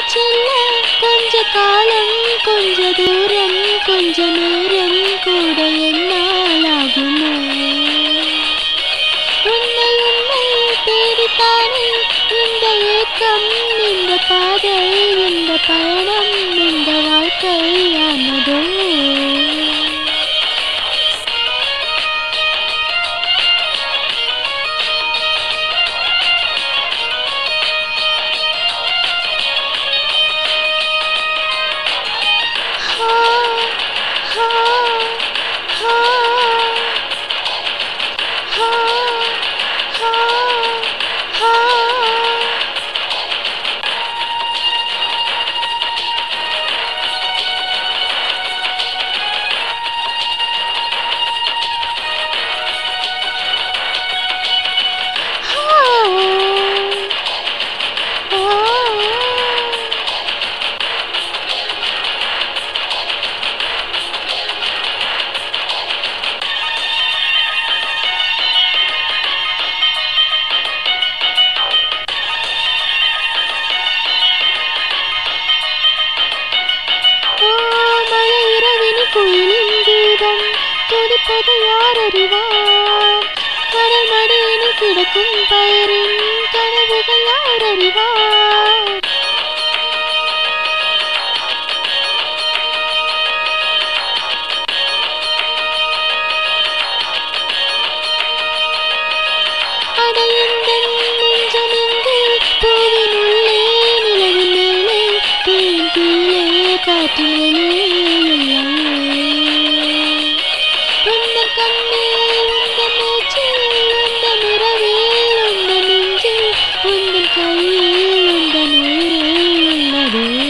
செல்ல கொஞ்ச காலம் கொஞ்ச தூரம் கொஞ்ச நேரம் கூட என்னால் ஆகுமோ உன்னை உன்னை தேடித்தானே இந்த ஏக்கம் இந்த பாதை இந்த பயணம் இந்த வாழ்க்கையானதோ ஹா ஹா ஹா ஹா ஹா ஹா மழை இரவினி குயிலின் கீதம் துடிப்பது யார் அறிவார் கடல் மடியினில் கிடக்கும் பயிரின் கனவுகள் யார் அறிவார் அடையுங்கள் நெஞ்சமெங்கு பூவின் உள்ளே நிலவின் மேலே தேன் கீழே காற்றின் வெளியே உந்தன் கண்ணில் உந்தன் மூச்சில் உந்தன் இரவில் உந்தன் நெஞ்சில் உந்தன் கையில் உந்தன் உயிரில் உள்ளதே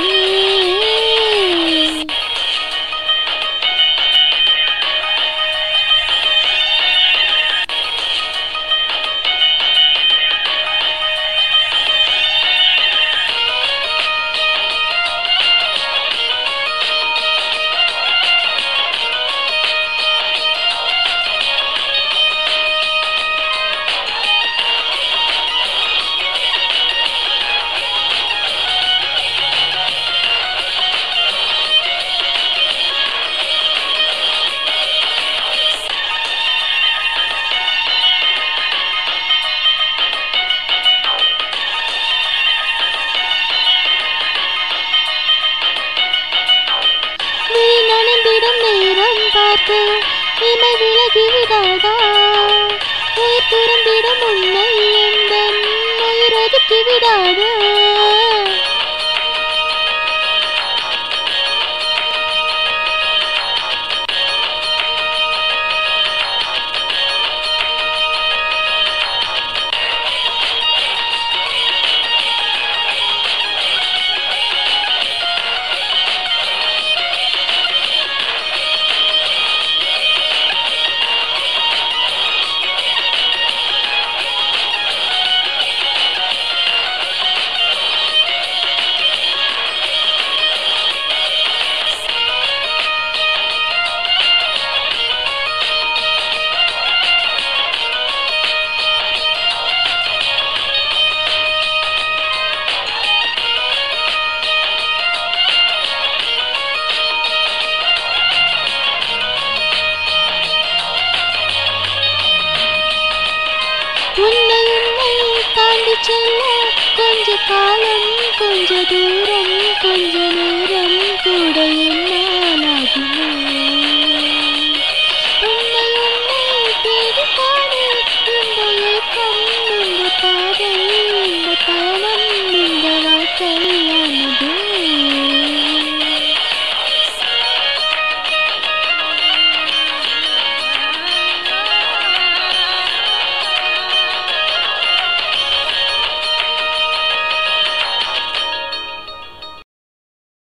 விழி நனைந்திடும் நேரம் பார்த்து இமை விலகி விடாதா உயிர் துறந்திடும் உன்னை எந்த உயிர் ஒதுக்கி விடாதா உன்னை உன்னை தாண்டி செல்ல கொஞ்ச காலம் கொஞ்ச தூரம் கொஞ்ச நேரம் கூட என்